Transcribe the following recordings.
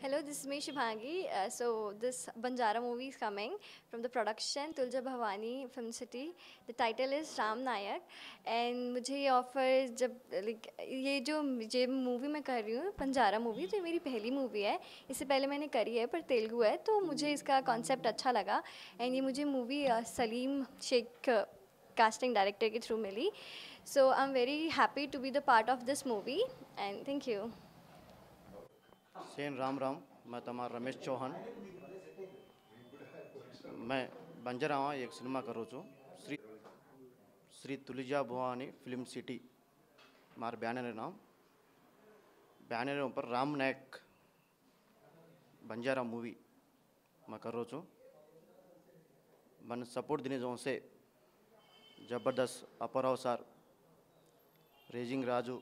Hello, this is me Shubhangi. Uh, so this Banjara movie is coming from the production Tulja Bhavani Film City. The title is Ram Nayak and मुझे ये offer जब like ये जो ये movie मैं कर रही हूँ बंजारा मूवी तो ये मेरी पहली मूवी है इससे पहले मैंने करी है पर तेलुगु है तो मुझे इसका कॉन्सेप्ट अच्छा लगा एंड ये मुझे movie Salim Shaikh casting director के थ्रू मिली so I am very happy to be the part of this movie and thank you सेन राम राम मैं તમારો રમેશ ચૌહાણ मैं બંજરામાં એક સિનેમા કરું છું શ્રી શ્રી તુલિજા ભવાની ફિલ્મ સિટી મારા બેનર નામ બેનર ઉપર રામ નાયક બંજારા મૂવી मैं કરું છું મને સપોર્ટ દેने जो से जबरदस्त अपराव सर रेजिंग राजू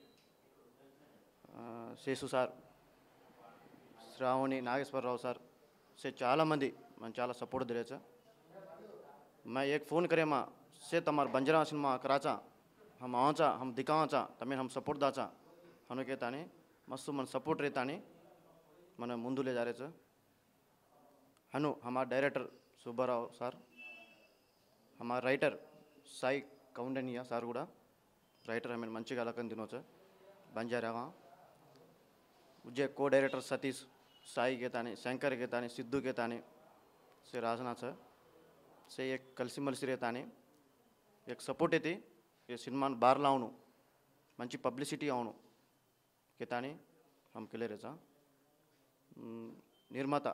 శేషు సార్ శ్రావణి నాగేశ్వరరావు సార్ से చాలామంది મને చాలా સપોર્ટ દે છે મેં એક ફોન કરે માં से તમારા બંજરા સિનેમા કરાચા हम आवाचा हम दिखावाचा તમે हम સપોર્ટ દાચા હनु કહેતાની મસ્ત મને સપોર્ટ રહેતાની મને ముందు లే జారే છે हनु हमारा डायरेक्टर सुब्बाराव सर हमारा राइटर సాయి కౌండనియా సార్ కూడా రైటర్ ఆమె మంచిగా అలకని తినవచ్చు బంజారాగా ఉజ్జే కో డైరెక్టర్ సతీష్ సాయి గీతాని శంకర్ గీతాని సిద్ధు గీతాని से राजना छ से एक కలిసి మలిసి రేతాని एक సపోర్ట్ అయితే ఈ సినిమాని బార్ లావును మంచి పబ్లిసిటీ అవును గీతాని हम केले रहेछ निर्माता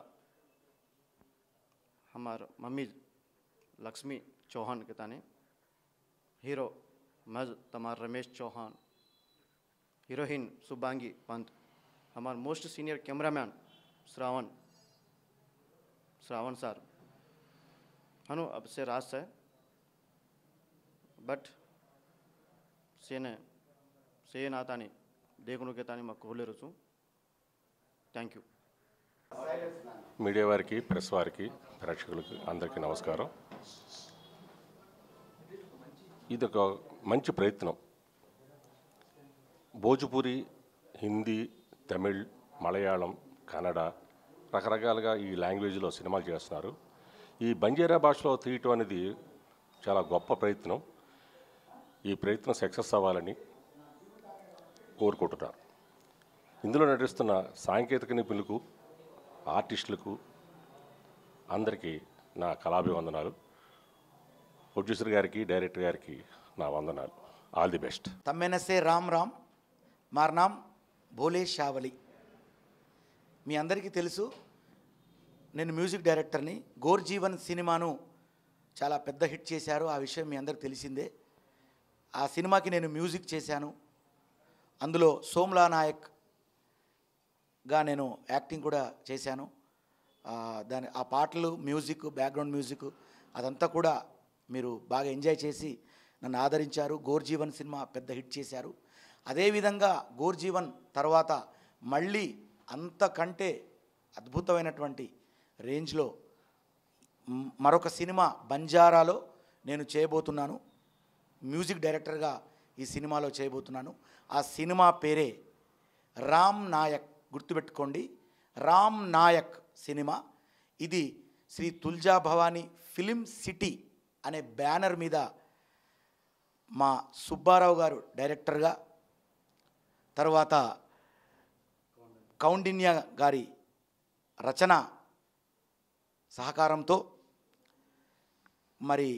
हमार मम्मी लक्ष्मी चौहान गीतानी हीरो मज तमार रमेश चौहान हीरोइन शुभांगी पंत हमार most senior cameraman Shravan Shravan sir हनु अब से राज है बट सेने से नातानी देखुनु के तानी मैं खोले रुचू థ్యాంక్ యూ మీడియా వారికి ప్రెస్ వారికి ప్రేక్షకులకు అందరికీ నమస్కారం ఇది ఒక మంచి ప్రయత్నం భోజ్పురి హిందీ తమిళ్ మలయాళం కన్నడ రకరకాలుగా ఈ లాంగ్వేజ్లో సినిమాలు చేస్తున్నారు ఈ బంజారా భాషలో తీయటం అనేది చాలా గొప్ప ప్రయత్నం ఈ ప్రయత్నం సక్సెస్ అవ్వాలని కోరుకుంటున్నారు ఇందులో నటిస్తున్న సాంకేతిక నిపుణులకు ఆర్టిస్టులకు అందరికీ నా కళాభివందనాలు ప్రొడ్యూసర్ గారికి డైరెక్టర్ గారికి నా వందనాలు ఆల్ ది బెస్ట్ తమ్మెన సే రామ్ రామ్ మార్ నామ్ భోలే షావలి మీ అందరికీ తెలుసు నేను మ్యూజిక్ డైరెక్టర్ని గోర్ జీవన్ సినిమాను చాలా పెద్ద హిట్ చేశారు ఆ విషయం మీ అందరికి తెలిసిందే ఆ సినిమాకి నేను మ్యూజిక్ చేశాను అందులో సోమ్లా నాయక్ గా నేను యాక్టింగ్ కూడా చేశాను ఆ, దాని ఆ పాటలు మ్యూజిక్ బ్యాక్గ్రౌండ్ మ్యూజిక్ అదంతా కూడా మీరు బాగా ఎంజాయ్ చేసి నన్ను ఆదరించారు గోర్ జీవన్ సినిమా పెద్ద హిట్ చేశారు అదేవిధంగా గోర్ జీవన్ తర్వాత మళ్ళీ అంతకంటే అద్భుతమైనటువంటి రేంజ్లో మ్, మరొక సినిమా బంజారాలో నేను చేయబోతున్నాను మ్యూజిక్ డైరెక్టర్గా ఈ సినిమాలో చేయబోతున్నాను ఆ సినిమా పేరే రామ్ నాయక్ గుర్తుపెట్టుకోండి రామ్ నాయక్ సినిమా ఇది శ్రీ తుల్జా భవానీ ఫిలిం సిటీ అనే బ్యానర్ మీద మా సుబ్బారావు గారు డైరెక్టర్గా తర్వాత కౌండిన్య గారి రచన సహకారంతో మరి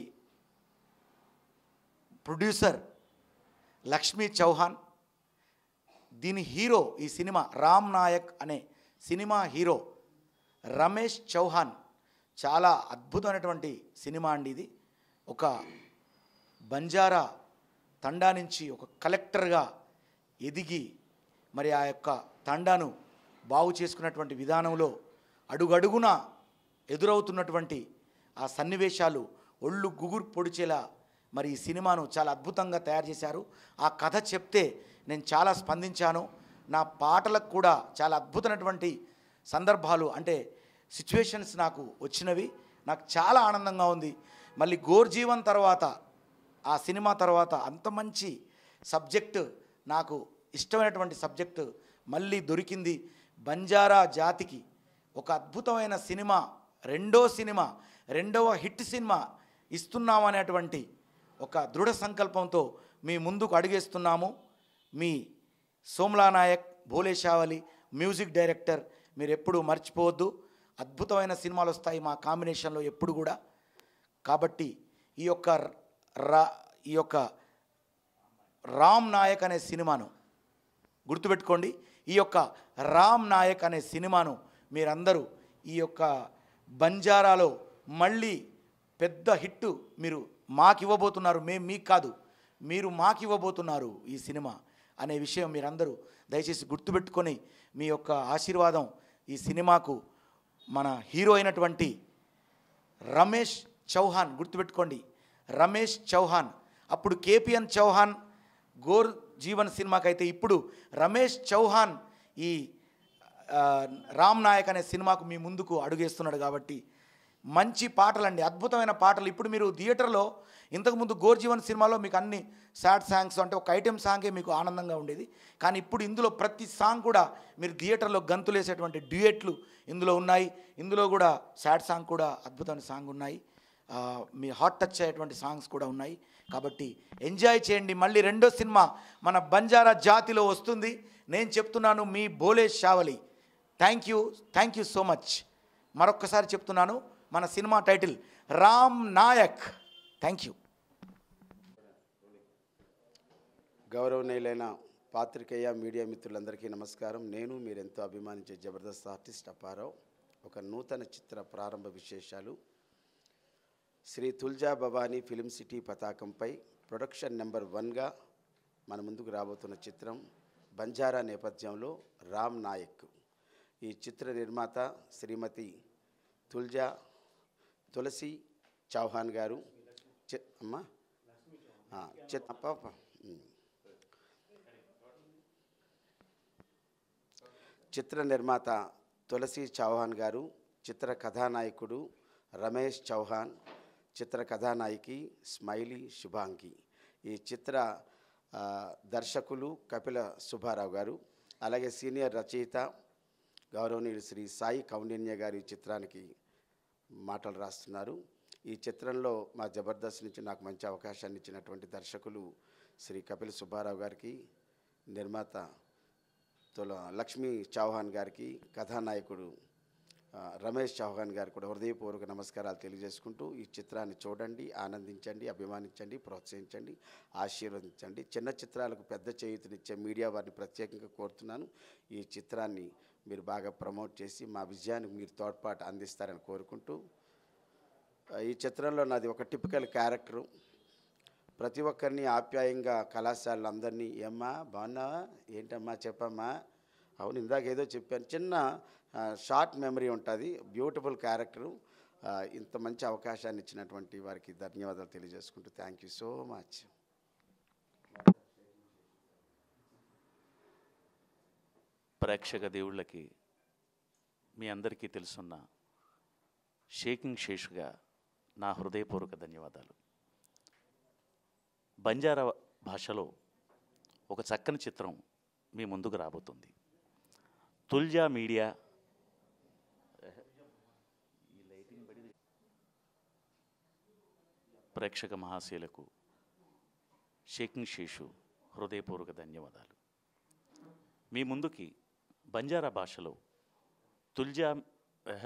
ప్రొడ్యూసర్ లక్ష్మీ చౌహాన్ దీని హీరో ఈ సినిమా రామ్ నాయక్ అనే సినిమా హీరో రమేష్ చౌహాన్ చాలా అద్భుతమైనటువంటి సినిమా అండి ఇది ఒక బంజారా తండా నుంచి ఒక కలెక్టర్గా ఎదిగి మరి ఆ యొక్క తండాను బాగు చేసుకున్నటువంటి విధానంలో అడుగడుగున ఎదురవుతున్నటువంటి ఆ సన్నివేశాలు ఒళ్ళు గుగురు పొడిచేలా మరి ఈ సినిమాను చాలా అద్భుతంగా తయారు చేశారు ఆ కథ చెప్తే నేను చాలా స్పందించాను నా పాటలకు కూడా చాలా అద్భుతమైనటువంటి సందర్భాలు అంటే సిచ్యువేషన్స్ నాకు వచ్చినవి నాకు చాలా ఆనందంగా ఉంది మళ్ళీ గోర్జీవన్ తర్వాత ఆ సినిమా తర్వాత అంత మంచి సబ్జెక్టు నాకు ఇష్టమైనటువంటి సబ్జెక్టు మళ్ళీ దొరికింది బంజారా జాతికి ఒక అద్భుతమైన సినిమా రెండో సినిమా రెండవ హిట్ సినిమా ఇస్తున్నామనేటువంటి ఒక దృఢ సంకల్పంతో మీ ముందుకు అడుగేస్తున్నాము మీ సోమ్లా నాయక్ భోలేషావలి మ్యూజిక్ డైరెక్టర్ మీరు ఎప్పుడు మర్చిపోవద్దు అద్భుతమైన సినిమాలు వస్తాయి మా కాంబినేషన్లో ఎప్పుడు కూడా కాబట్టి ఈ యొక్క రా ఈ యొక్క రామ్ నాయక్ అనే సినిమాను గుర్తుపెట్టుకోండి ఈ యొక్క రామ్ నాయక్ అనే సినిమాను మీరందరూ ఈ యొక్క బంజారాలో మళ్ళీ పెద్ద హిట్ మీరు మాకు ఇవ్వబోతున్నారు మేము మీకు కాదు మీరు మాకు ఇవ్వబోతున్నారు ఈ సినిమా అనే విషయం మీరందరూ దయచేసి గుర్తుపెట్టుకొని మీ యొక్క ఆశీర్వాదం ఈ సినిమాకు మన హీరో అయినటువంటి రమేష్ చౌహాన్ గుర్తుపెట్టుకోండి రమేష్ చౌహాన్ అప్పుడు కేపిఎన్ చౌహాన్ గోర్ జీవన్ సినిమాకైతే ఇప్పుడు రమేష్ చౌహాన్ ఈ ఆ, రామ్ నాయక్ అనే సినిమాకు మీ ముందుకు అడుగేస్తున్నాడు కాబట్టి మంచి పాటలండి అద్భుతమైన పాటలు ఇప్పుడు మీరు థియేటర్లో ఇంతకుముందు గోర్ జీవన్ సినిమాలో మీకు అన్ని సాడ్ సాంగ్స్ అంటే ఒక ఐటెం సాంగే మీకు ఆనందంగా ఉండేది కానీ ఇప్పుడు ఇందులో ప్రతి సాంగ్ కూడా మీరు థియేటర్లో గంతులేసేటువంటి డ్యూయెట్లు ఇందులో ఉన్నాయి ఇందులో కూడా సాడ్ సాంగ్ కూడా అద్భుతమైన సాంగ్ ఉన్నాయి ఆ, మీ హార్ట్ టచ్ అయ్యేటువంటి సాంగ్స్ కూడా ఉన్నాయి కాబట్టి ఎంజాయ్ చేయండి మళ్ళీ రెండో సినిమా మన బంజారా జాతిలో వస్తుంది నేను చెప్తున్నాను మీ Bhole Shavali thank you thank you so much మరొక్కసారి చెప్తున్నాను మన cinema title Ram Nayak thank you గౌరవనీయులైన పాత్రికేయ మీడియా మిత్రులందరికీ నమస్కారం నేను మీరెంతో అభిమానించే జబర్దస్త్ ఆర్టిస్ట్ అప్పారావు ఒక నూతన చిత్ర ప్రారంభ విశేషాలు శ్రీ తుల్జా భవానీ ఫిలిం సిటీ పతాకంపై ప్రొడక్షన్ నెంబర్ వన్గా మన ముందుకు రాబోతున్న చిత్రం బంజారా నేపథ్యంలో రామ్ నాయక్ ఈ చిత్ర నిర్మాత శ్రీమతి తుల్జా తులసి చౌహాన్ గారు చి- అమ్మా ఆ, చిత్- అప్ప, అప్ప. ఉమ్. చిత్ర నిర్మాత తులసి చౌహాన్ గారు చిత్ర కథానాయకుడు రమేష్ చౌహాన్ చిత్ర కథానాయకి స్మైలీ శుభాంగి ఈ చిత్ర ఆ, దర్శకులు కపిల సుబ్బారావు గారు అలాగే సీనియర్ రచయిత గౌరవనీయుడు శ్రీ సాయి కౌండిన్య గారి ఈ చిత్రానికి మాటలు రాస్తున్నారు ఈ చిత్రంలో మా జబర్దస్త్ నుంచి నాకు మంచి అవకాశాన్ని ఇచ్చినటువంటి దర్శకులు శ్రీ కపిల్ సుబ్బారావు గారికి నిర్మాత తుల లక్ష్మీ చౌహాన్ గారికి కథానాయకుడు ఆ, రమేష్ చౌహాన్ గారికి కూడా హృదయపూర్వక నమస్కారాలు తెలియజేసుకుంటూ ఈ చిత్రాన్ని చూడండి ఆనందించండి అభిమానించండి ప్రోత్సహించండి ఆశీర్వదించండి చిన్న చిత్రాలకు పెద్ద చేయూతనిచ్చే మీడియా వారిని ప్రత్యేకంగా కోరుతున్నాను ఈ చిత్రాన్ని మీరు బాగా ప్రమోట్ చేసి మా విజయానికి మీరు తోడ్పాటు అందిస్తారని కోరుకుంటూ ఆ, ఈ చిత్రంలో నాది ఒక టిపికల్ క్యారెక్టరు ప్రతి ఒక్కరిని ఆప్యాయంగా కళాశాలలో అందరినీ ఏమ్మా బాగున్నావా ఏంటమ్మా చెప్పమ్మా అవును ఇందాక ఏదో చెప్పాను చిన్న ఆ, షార్ట్ మెమరీ ఉంటుంది బ్యూటిఫుల్ క్యారెక్టరు ఆ, ఇంత మంచి అవకాశాన్ని ఇచ్చినటువంటి వారికి ధన్యవాదాలు తెలియజేసుకుంటూ థ్యాంక్ యూ సో మచ్ ప్రేక్షక దేవుళ్ళకి మీ అందరికీ తెలుసున్న షేకింగ్ శేషుగా నా హృదయపూర్వక ధన్యవాదాలు బంజారా భాషలో ఒక చక్కని చిత్రం మీ ముందుకు రాబోతుంది తుల్జా మీడియా ప్రేక్షక మహాశయులకు షేకింగ్ శేషు హృదయపూర్వక ధన్యవాదాలు మీ ముందుకి బంజారా భాషలో తుల్జా ఎహ,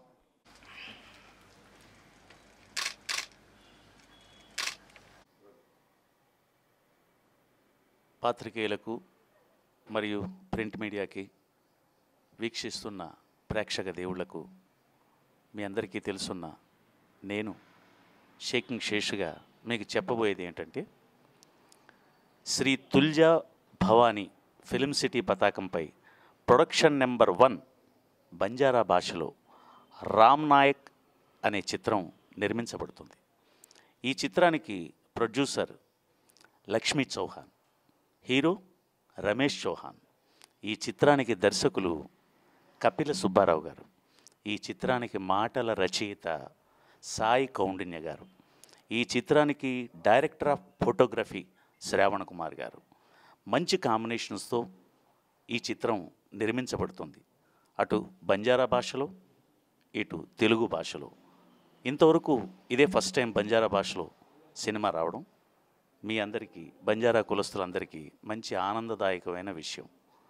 పాత్రికేయులకు మరియు ప్రింట్ మీడియాకి వీక్షిస్తున్న ప్రేక్షక దేవుళ్లకు మీ అందరికీ తెలుసున్న నేను షేకింగ్ శేషుగా మీకు చెప్పబోయేది ఏంటంటే శ్రీ తుల్జా భవానీ ఫిలిం సిటీ పతాకంపై ప్రొడక్షన్ నెంబర్ వన్ బంజారా భాషలో రామ్ నాయక్ అనే చిత్రం నిర్మించబడుతుంది ఈ చిత్రానికి ప్రొడ్యూసర్ లక్ష్మీ చౌహాన్ హీరో రమేష్ చౌహాన్ ఈ చిత్రానికి దర్శకులు కపిల సుబ్బారావు గారు ఈ చిత్రానికి మాటల రచయిత సాయి కౌండిన్య గారు ఈ చిత్రానికి director of photography Sravana Kumar గారు మంచి కాంబినేషన్స్తో ఈ చిత్రం నిర్మించబడుతుంది అటు బంజారా భాషలో ఇటు తెలుగు భాషలో ఇంతవరకు ఇదే ఫస్ట్ టైం బంజారా భాషలో సినిమా రావడం మీ అందరికీ బంజారా కులస్తులందరికీ మంచి ఆనందదాయకమైన విషయం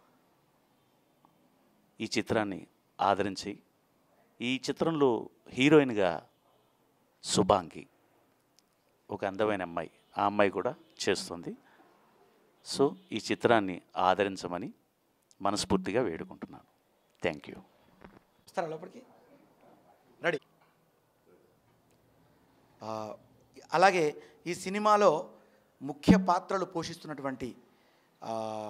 ఈ చిత్రాన్ని ఆదరించి ఈ చిత్రంలో హీరోయిన్గా సుభాంగి ఒక అందమైన అమ్మాయి ఆ అమ్మాయి కూడా చేస్తుంది సో ఈ చిత్రాన్ని ఆదరించమని మనస్ఫూర్తిగా వేడుకుంటున్నాను థ్యాంక్ యూ వస్తారా లోపలికి రెడీ ఆ, అలాగే ఈ సినిమాలో ముఖ్య పాత్రలు పోషిస్తున్నటువంటి ఆ,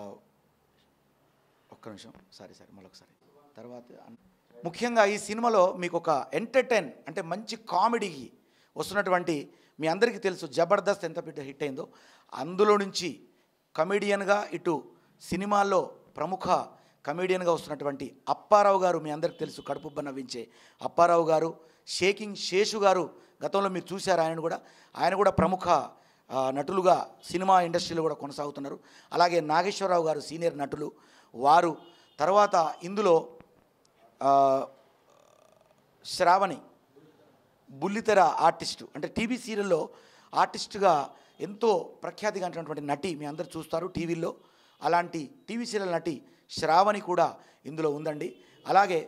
ఒక్క నిమిషం సారీ సారీ మరొకసారి తర్వాత అన్- ముఖ్యంగా ఈ సినిమాలో మీకు ఒక ఎంటర్టైన్ అంటే మంచి కామెడీకి వస్తున్నటువంటి మీ అందరికీ తెలుసు జబర్దస్త్ ఎంత పెద్ద హిట్ అయిందో అందులో నుంచి కమెడియన్గా ఇటు సినిమాల్లో ప్రముఖ కమెడియన్గా వస్తున్నటువంటి అప్పారావు గారు మీ అందరికీ తెలుసు కడుపుబ్బ నవ్వించే అప్పారావు గారు షేకింగ్ శేషు గారు గతంలో మీరు చూశారు ఆయన కూడా ఆయన కూడా ప్రముఖ ఆ, నటులుగా సినిమా ఇండస్ట్రీలో కూడా కొనసాగుతున్నారు అలాగే నాగేశ్వరరావు గారు సీనియర్ నటులు వారు తర్వాత ఇందులో ఆ, శ్రావణి బుల్లితెర ఆర్టిస్టు అంటే టీవీ సీరియల్లో ఆర్టిస్టుగా ఎంతో ప్రఖ్యాతిగాంచినటువంటి నటి మీ అందరు చూస్తారు టీవీల్లో అలాంటి టీవీ సీరియల్ నటి శ్రావణి కూడా ఇందులో ఉందండి అలాగే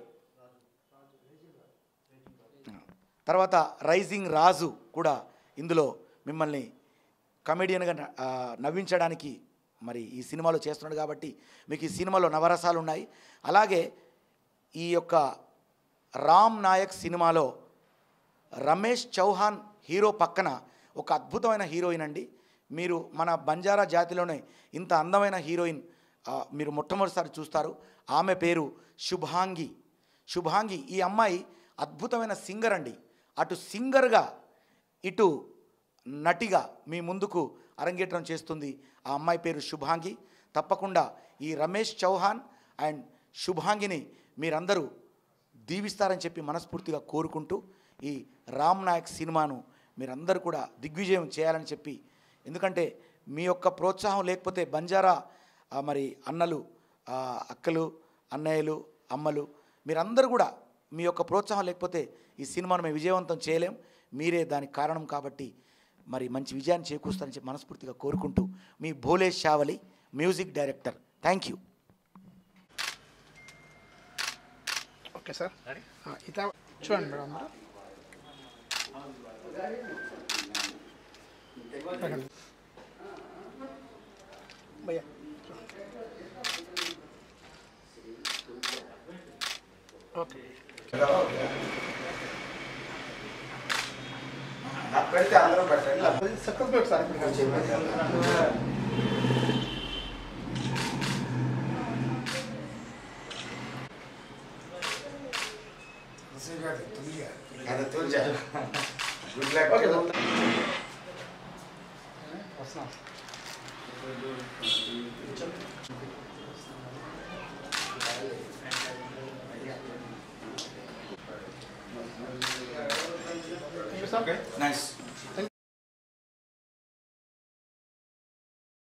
తర్వాత రైజింగ్ రాజు కూడా ఇందులో మిమ్మల్ని కమెడియన్గా న- ఆ, నవ్వించడానికి మరి ఈ సినిమాలో చేస్తున్నాడు కాబట్టి మీకు ఈ సినిమాలో నవరసాలు ఉన్నాయి అలాగే ఈ యొక్క రామ్ నాయక్ సినిమాలో రమేష్ చౌహాన్ హీరో పక్కన ఒక అద్భుతమైన హీరోయిన్ అండి మీరు మన బంజారా జాతిలోనే ఇంత అందమైన హీరోయిన్ ఆ, మీరు మొట్టమొదటిసారి చూస్తారు ఆమె పేరు శుభాంగి శుభాంగి ఈ అమ్మాయి అద్భుతమైన సింగర్ అండి అటు సింగర్గా ఇటు నటిగా మీ ముందుకు అరంగేట్రం చేస్తుంది ఆ అమ్మాయి పేరు శుభాంగి తప్పకుండా ఈ రమేష్ చౌహాన్ అండ్ శుభాంగిని మీరందరూ దీవిస్తారని చెప్పి మనస్ఫూర్తిగా కోరుకుంటూ ఈ రామ్ నాయక్ సినిమాను మీరందరూ కూడా దిగ్విజయం చేయాలని చెప్పి ఎందుకంటే మీ యొక్క ప్రోత్సాహం లేకపోతే బంజారా ఆ, మరి అన్నలు ఆ, అక్కలు అన్నయ్యలు అమ్మలు మీరందరూ కూడా మీ యొక్క ప్రోత్సాహం లేకపోతే ఈ సినిమాను మేము విజయవంతం చేయలేం మీరే దానికి కారణం కాబట్టి మరి మంచి విజయాన్ని చేకూరుస్తారని చెప్పి మనస్ఫూర్తిగా కోరుకుంటూ మీ Bhole Shavali music director thank you okay sir ఆ, ఇట్లా చూడండి మేడం అందరూ పెట్టండి. భయ్యా ఓకే సక్సెస్ పెట్టి సార్ ఓకే సార్ వస్తున్నాం థ్యాంక్ యూ సార్ నైస్